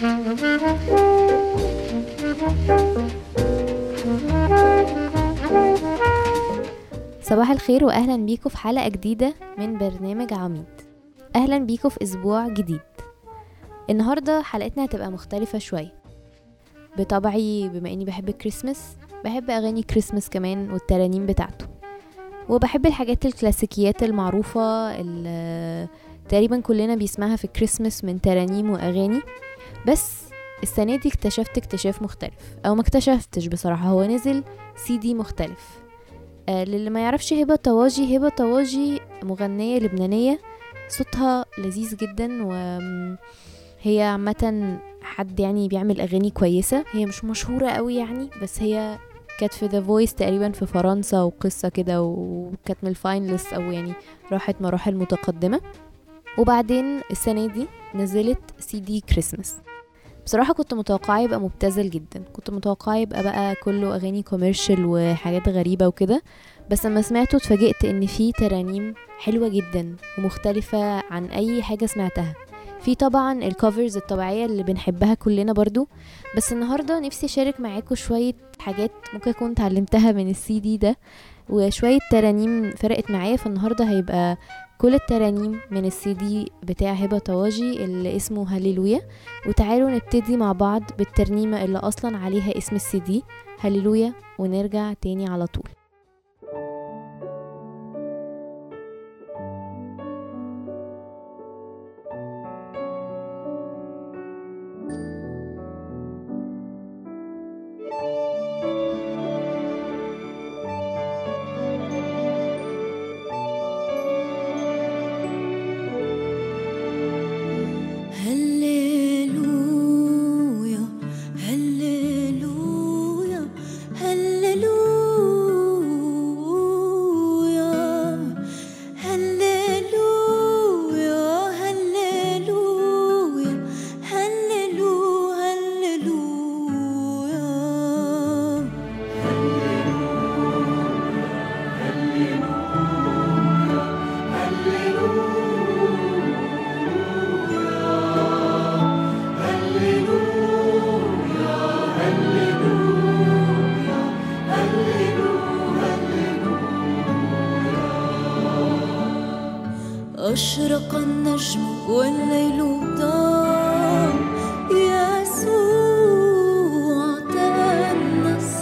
صباح الخير واهلا بيكم في حلقه جديده من برنامج عميد اهلا بيكم في اسبوع جديد النهارده حلقتنا هتبقى مختلفه شويه بطبعي بما اني بحب الكريسماس بحب اغاني كريسماس كمان والترانيم بتاعته وبحب الحاجات الكلاسيكيات المعروفه اللي تقريبا كلنا بيسمعها في الكريسماس من ترانيم واغاني بس السنه دي اكتشفت اكتشاف مختلف او ما اكتشفتش بصراحه هو نزل سي دي مختلف آه للي ما يعرفش هبه طواجي هبه طواجي مغنيه لبنانيه صوتها لذيذ جدا وهي عامه حد يعني بيعمل اغاني كويسه هي مش مشهوره قوي يعني بس هي كانت في ذا فويس تقريبا في فرنسا وقصه كده وكانت من الفاينلست او يعني راحت مراحل متقدمه وبعدين السنه دي نزلت سي دي كريسماس بصراحة كنت متوقعة يبقى مبتذل جدا كنت متوقعة يبقى بقى كله أغاني كوميرشال وحاجات غريبة وكده بس لما سمعته اتفاجئت ان في ترانيم حلوة جدا ومختلفة عن أي حاجة سمعتها في طبعا الكوفرز الطبيعية اللي بنحبها كلنا برضو بس النهاردة نفسي أشارك معاكم شوية حاجات ممكن أكون اتعلمتها من السي دي ده وشوية ترانيم فرقت معايا فالنهاردة هيبقى كل الترانيم من السي دي بتاع هبة طواجي اللي اسمه هللويا وتعالوا نبتدي مع بعض بالترنيمة اللي أصلا عليها اسم السي دي هللويا ونرجع تاني على طول هللويا هللويا هللويا هللويا هللويا هللو هللويا أشرق النجم والليل ضام يسوع تأنس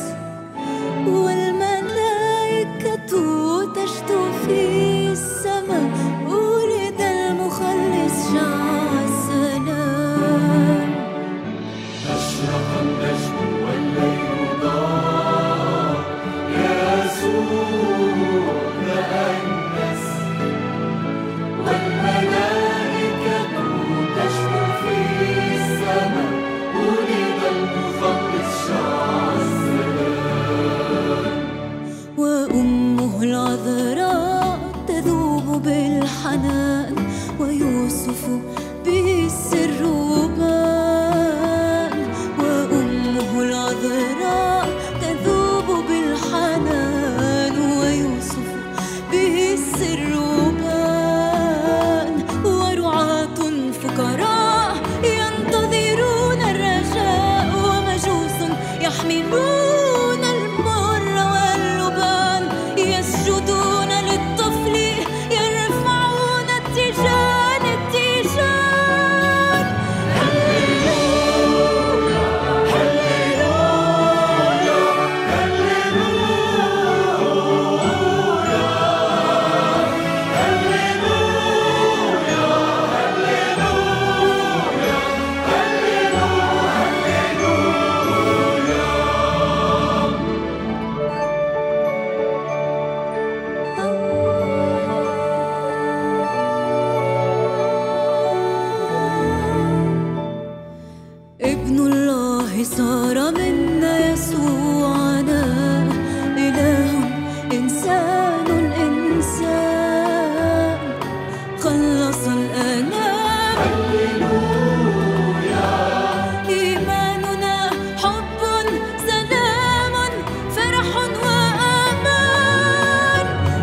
والملائكة تشتو في السماء ولد المخلص شع السلام وأمه العذراء تذوب بالحنان ويوسف به السر بان وأمه العذراء تذوب بالحنان ويوسف به السر بان ورعاة فقراء ينتظرون الرجاء ومجوس يحملون المر واللبان يسجدون للطفل يرفعون التيجان التيجان ابن الله صار منا يسوعنا إله إنسان إنسان خلص الآلام إيماننا حب سلام فرح وأمان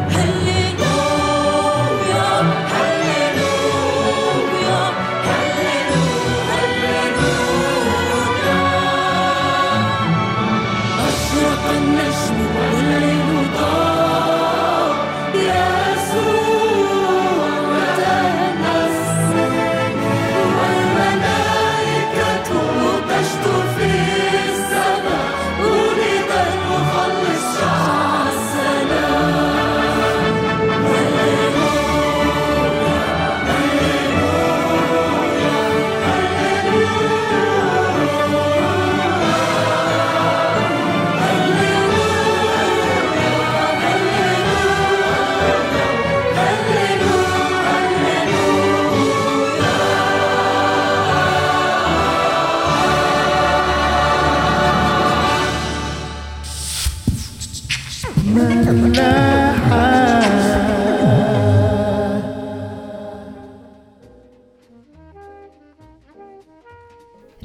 هللويا هللويا هللويا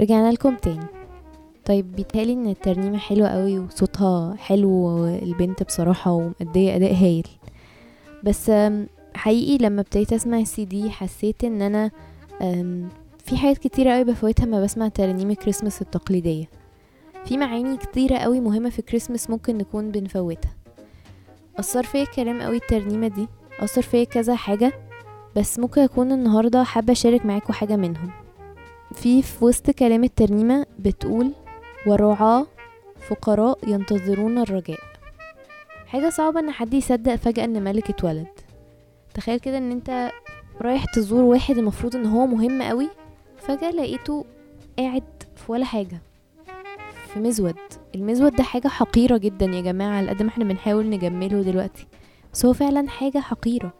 رجعنا لكم تاني طيب بيتهيألي ان الترنيمة حلوة قوي وصوتها حلو والبنت بصراحة ومأدية أداء هايل بس آم، حقيقي لما ابتديت اسمع السي دي حسيت ان انا آم، في حاجات كتيرة قوي بفوتها ما بسمع ترانيم الكريسماس التقليدية في معاني كتيرة قوي مهمة في الكريسماس ممكن نكون بنفوتها أثر فيا كلام قوي الترنيمة دي أثر فيا كذا حاجة بس ممكن أكون النهاردة حابة أشارك معاكم حاجة منهم في في وسط كلام الترنيمة بتقول ورعاة فقراء ينتظرون الرجاء حاجة صعبة ان حد يصدق فجأة ان ملك اتولد تخيل كده ان انت رايح تزور واحد المفروض ان هو مهم قوي فجأة لقيته قاعد في ولا حاجة في مزود المزود ده حاجة حقيرة جدا يا جماعة على قد ما احنا بنحاول نجمله دلوقتي بس هو فعلا حاجة حقيرة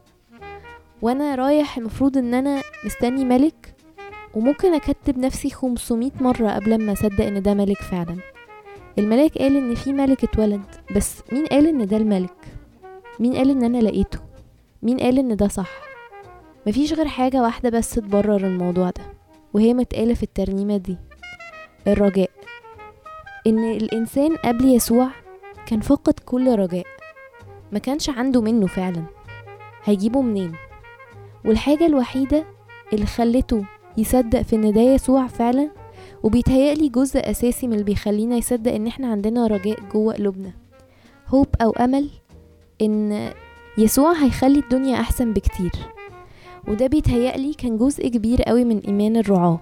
وانا رايح المفروض ان انا مستني ملك وممكن اكتب نفسي 500 مرة قبل ما اصدق ان ده ملك فعلا الملاك قال ان في ملك اتولد بس مين قال ان ده الملك مين قال ان انا لقيته مين قال ان ده صح مفيش غير حاجة واحدة بس تبرر الموضوع ده وهي متقالة في الترنيمة دي الرجاء ان الانسان قبل يسوع كان فقد كل رجاء ما كانش عنده منه فعلا هيجيبه منين والحاجة الوحيدة اللي خلته يصدق في ان ده يسوع فعلا وبيتهيألي جزء أساسي من اللي بيخلينا يصدق إن إحنا عندنا رجاء جوه قلوبنا هوب أو أمل إن يسوع هيخلي الدنيا أحسن بكتير وده بيتهيألي كان جزء كبير قوي من إيمان الرعاة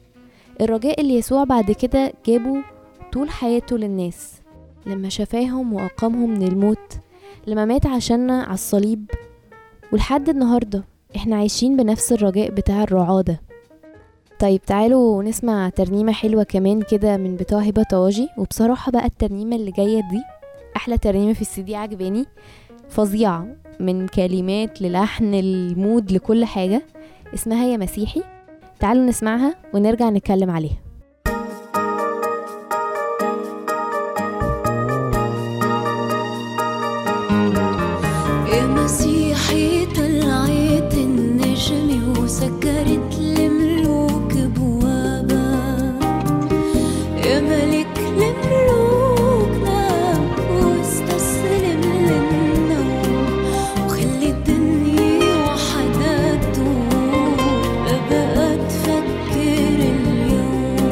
الرجاء اللي يسوع بعد كده جابه طول حياته للناس لما شفاهم وأقامهم من الموت لما مات عشاننا على الصليب ولحد النهاردة احنا عايشين بنفس الرجاء بتاع الرعاة ده طيب تعالوا نسمع ترنيمة حلوة كمان كده من بتوع هبة طواجي وبصراحة بقى الترنيمة اللي جاية دي أحلى ترنيمة في السي دي عجباني فظيعة من كلمات للحن المود لكل حاجة اسمها يا مسيحي تعالوا نسمعها ونرجع نتكلم عليها يا مسيحي طلعت النجم وسكرت الملوك بوابك يا ملك الملوك نام واستسلم للنوم وخلي الدنيا وحدها تدور لا بقى تفكر اليوم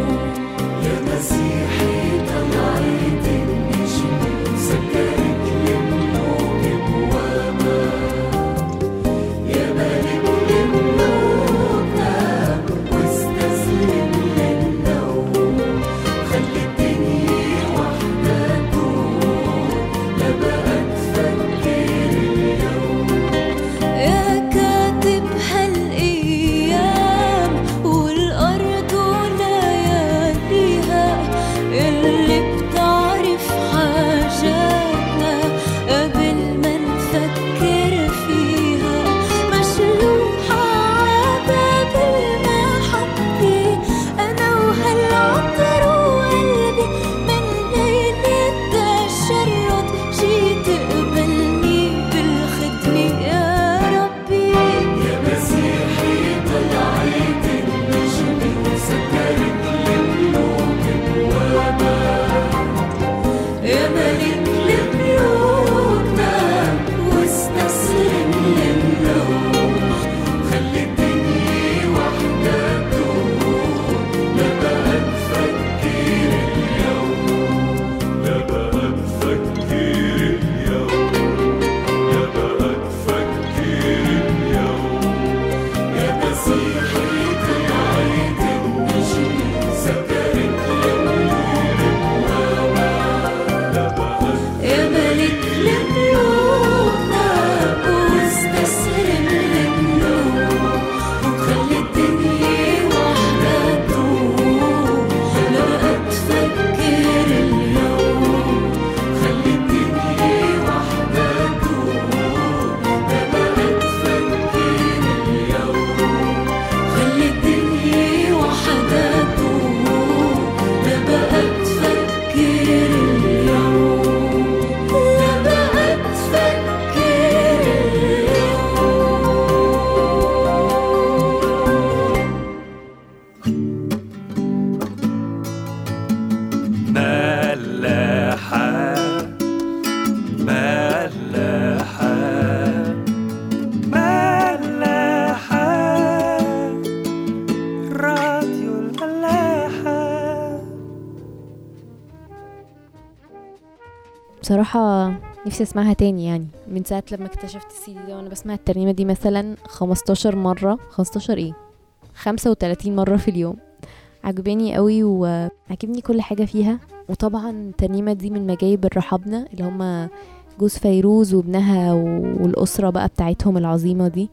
وبصراحة نفسي اسمعها تاني يعني من ساعة لما اكتشفت السي دي ده وانا بسمع الترنيمة دي مثلا 15 مرة 15 ايه 35 مرة في اليوم عجباني قوي وعجبني كل حاجة فيها وطبعا الترنيمة دي من مجايب الرحابنة اللي هما جوز فيروز وابنها والأسرة بقى بتاعتهم العظيمة دي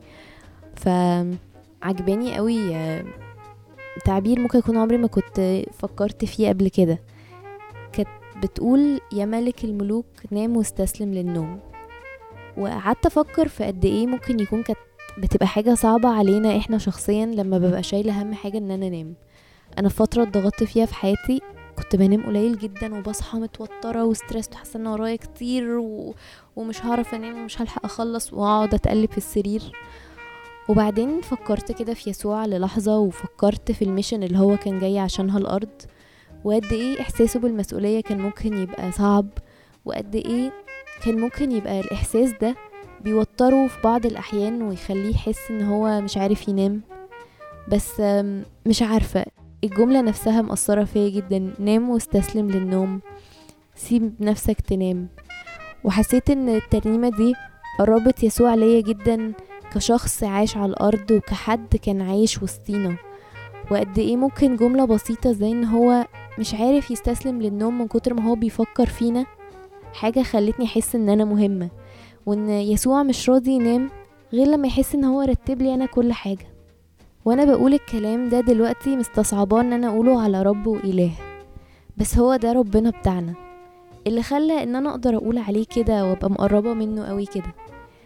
فعجباني قوي آه، تعبير ممكن يكون عمري ما كنت فكرت فيه قبل كده كانت بتقول يا ملك الملوك نام واستسلم للنوم وقعدت افكر في قد ايه ممكن يكون كانت بتبقى حاجة صعبة علينا احنا شخصيا لما ببقى شايلة هم حاجة ان انا انام انا في فترة اتضغطت فيها في حياتي كنت بنام قليل جدا وبصحى متوترة وستريس وحاسة ان ورايا كتير و... ومش هعرف انام ومش هلحق اخلص واقعد اتقلب في السرير وبعدين فكرت كده في يسوع للحظة وفكرت في الميشن اللي هو كان جاي عشانها الأرض وقد ايه إحساسه بالمسؤولية كان ممكن يبقى صعب وقد ايه كان ممكن يبقى الإحساس ده بيوتره في بعض الأحيان ويخليه يحس إن هو مش عارف ينام بس آم، مش عارفة الجملة نفسها مأثرة فيا جدا نام واستسلم للنوم سيب نفسك تنام وحسيت ان الترنيمة دي قربت يسوع ليا جدا كشخص عايش على الأرض وكحد كان عايش وسطينا وقد ايه ممكن جملة بسيطة زي ان هو مش عارف يستسلم للنوم من كتر ما هو بيفكر فينا حاجة خلتني احس ان انا مهمة وان يسوع مش راضي ينام غير لما يحس ان هو رتب لي انا كل حاجة وانا بقول الكلام ده دلوقتي مستصعباه ان انا اقوله على رب واله بس هو ده ربنا بتاعنا اللي خلى ان انا اقدر اقول عليه كده وابقى مقربة منه قوي كده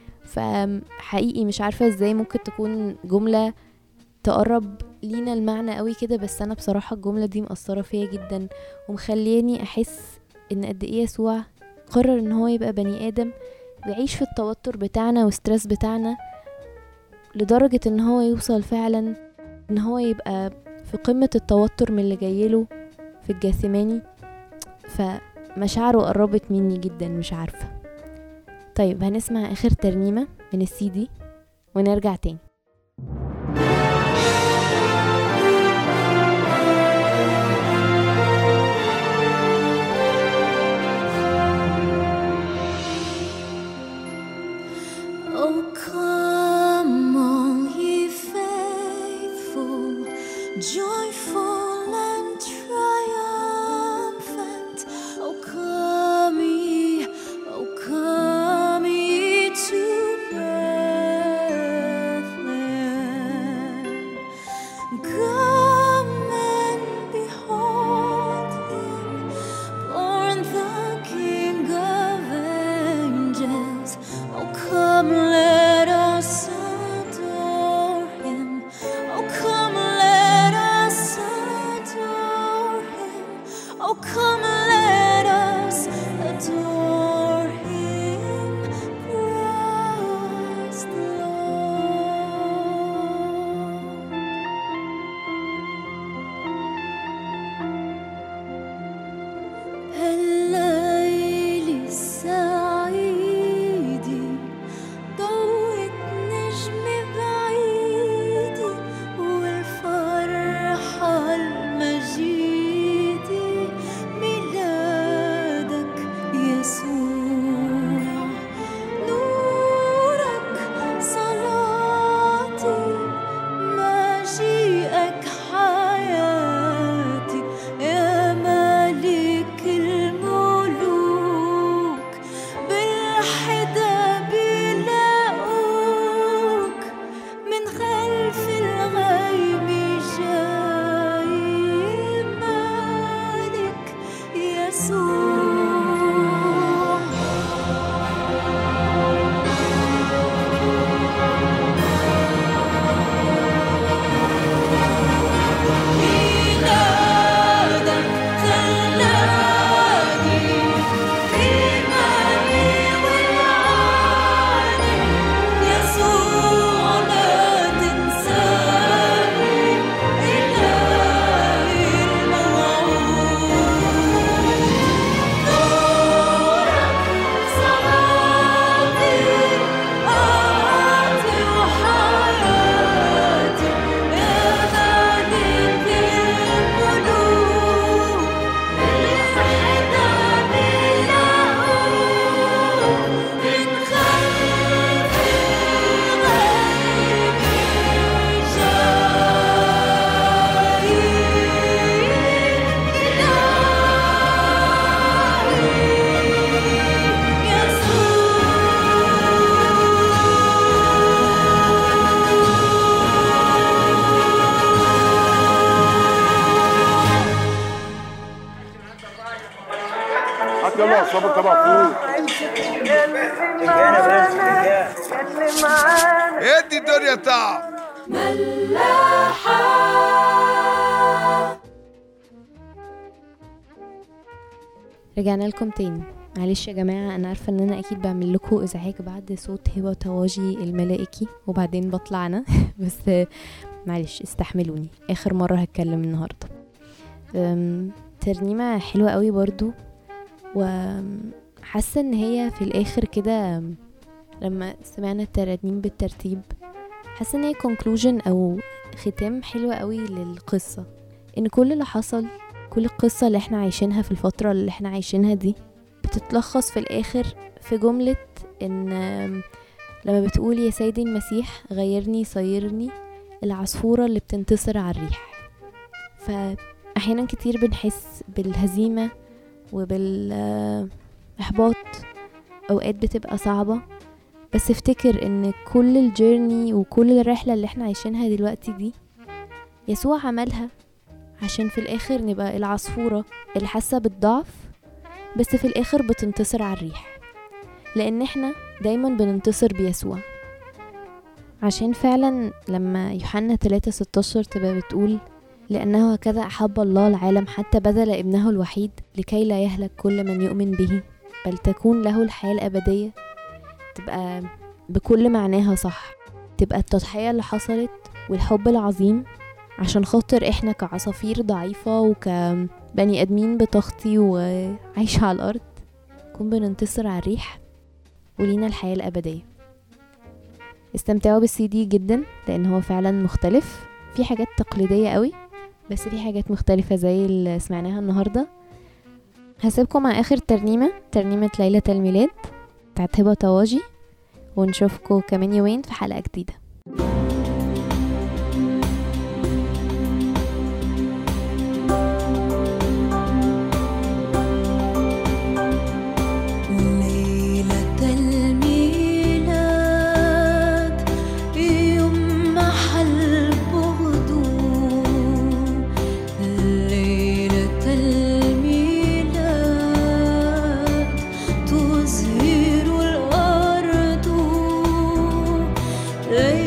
فحقيقي مش عارفة ازاي ممكن تكون جملة تقرب لينا المعنى قوي كده بس انا بصراحة الجملة دي مأثرة فيا جدا ومخلياني احس ان قد ايه يسوع قرر ان هو يبقى بني ادم ويعيش في التوتر بتاعنا والستريس بتاعنا لدرجة ان هو يوصل فعلا ان هو يبقى في قمة التوتر من اللي جايله في الجاثماني فمشاعره قربت مني جدا مش عارفة طيب هنسمع اخر ترنيمة من السي دي ونرجع تاني Oh, come, all ye faithful, joyful and triumphant. Oh, come ye, oh, come ye to Bethlehem. Come and behold him, born the King of angels. Oh, come, let us adore him. Oh, come, let us adore him. Oh, come, let us adore him. Praise the Lord. الليل السعيد ضوء نجم بعيد والفرحة المجيد يلا صابر طبعا فوق ادي الدنيا طعم رجعنا لكم تاني معلش يا جماعة أنا عارفة إن أنا أكيد بعمل لكم إزعاج بعد صوت هبة طواجي الملائكي وبعدين بطلع أنا بس معلش استحملوني آخر مرة هتكلم النهاردة أم، ترنيمة حلوة قوي برضو وحاسة إن هي في الآخر كده لما سمعنا الترانيم بالترتيب حاسة إن هي conclusion أو ختام حلو قوي للقصة إن كل اللي حصل كل القصة اللي احنا عايشينها في الفترة اللي احنا عايشينها دي بتتلخص في الآخر في جملة إن آم، لما بتقول يا سيدي المسيح غيرني صيرني العصفورة اللي بتنتصر على الريح فأحيانا كتير بنحس بالهزيمة وبالإحباط أوقات بتبقى صعبة بس افتكر ان كل الجيرني وكل الرحلة اللي احنا عايشينها دلوقتي دي يسوع عملها عشان في الاخر نبقى العصفورة اللي حاسة بالضعف بس في الاخر بتنتصر على الريح لان احنا دايما بننتصر بيسوع عشان فعلا لما يوحنا 3 16 تبقى بتقول لأنه هكذا أحب الله العالم حتى بذل ابنه الوحيد لكي لا يهلك كل من يؤمن به بل تكون له الحياة الأبدية تبقى بكل معناها صح تبقى التضحية اللي حصلت والحب العظيم عشان خاطر احنا كعصافير ضعيفة وكبني ادمين بتخطي وعايشة على الارض نكون بننتصر على الريح ولينا الحياة الأبدية استمتعوا بالسي دي جدا لأن هو فعلا مختلف في حاجات تقليدية قوي بس في حاجات مختلفة زي اللي سمعناها النهاردة هسيبكم مع آخر ترنيمة ترنيمة ليلة الميلاد بتاعت هبة طواجي ونشوفكم كمان يومين في حلقة جديدة ليلة الميلاد يوم محل بغضون ليلة الميلاد تزهر الأرض ليلة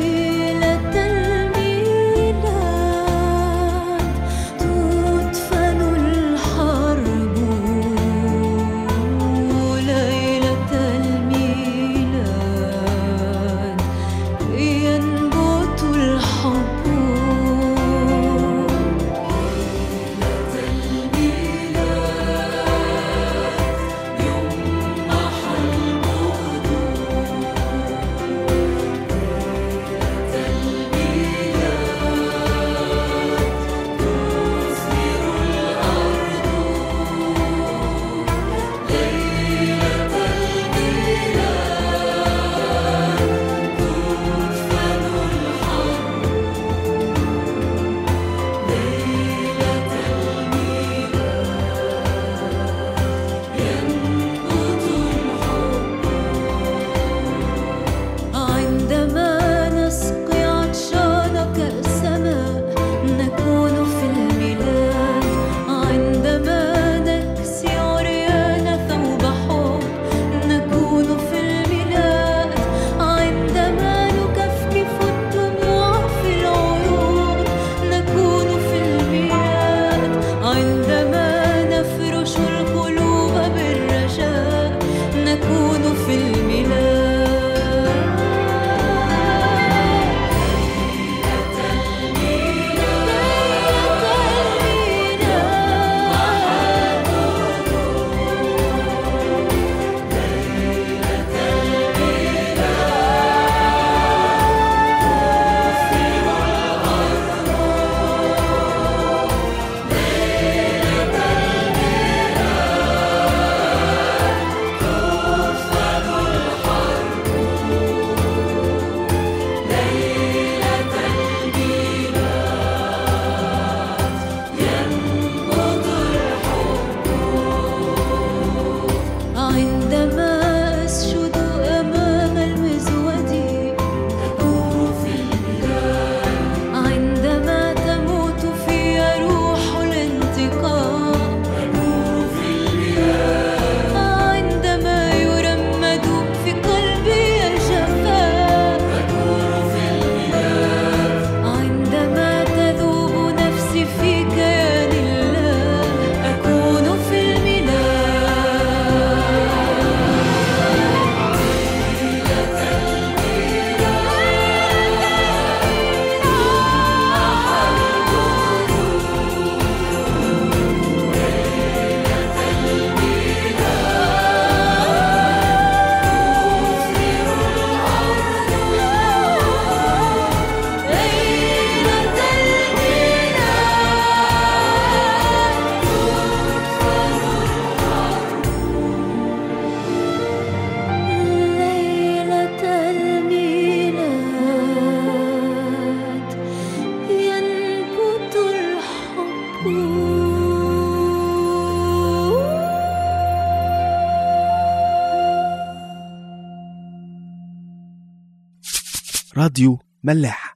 راديو ملاح